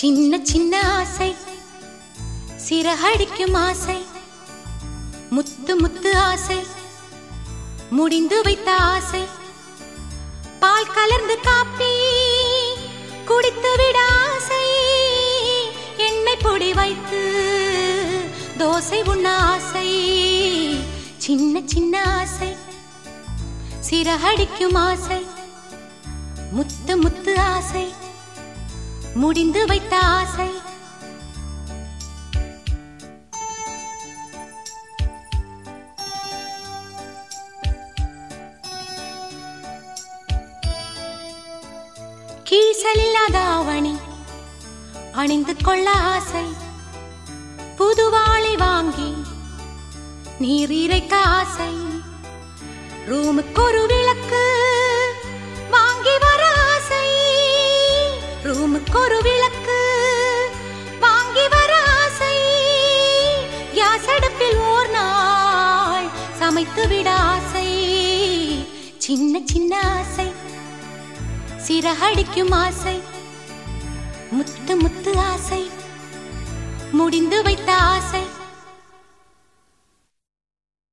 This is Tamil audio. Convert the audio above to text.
சின்ன சின்ன ஆசை சிறகடிக்கும் ஆசை முத்து முத்து ஆசை முடிந்து வைத்த ஆசை பால் கலர்ந்து காப்பி குடித்து விட ஆசை எண்ணெய் பொடி வைத்து தோசை உண்ண ஆசை சின்ன சின்ன ஆசை சிறகடிக்கும் ஆசை முத்து முத்து ஆசை முடிந்து வைத்த ஆசை கீழ்சலில்லாத ஆவணி அணிந்து கொள்ள ஆசை புதுவாளை வாங்கி நீர் இறைக்க ஆசை ரூமுக்கு ஒரு விளக்கு வாங்கி வர ஆசை ரூமுக்கு ஒரு விளக்கு வாங்கி வர ஆசை கேஸ் அடுப்பில் ஓர் நாள் சமைத்து விட ஆசை சின்ன சின்ன ஆசை சிறகடிக்கும் ஆசை முத்து முத்து ஆசை முடிந்து வைத்த ஆசை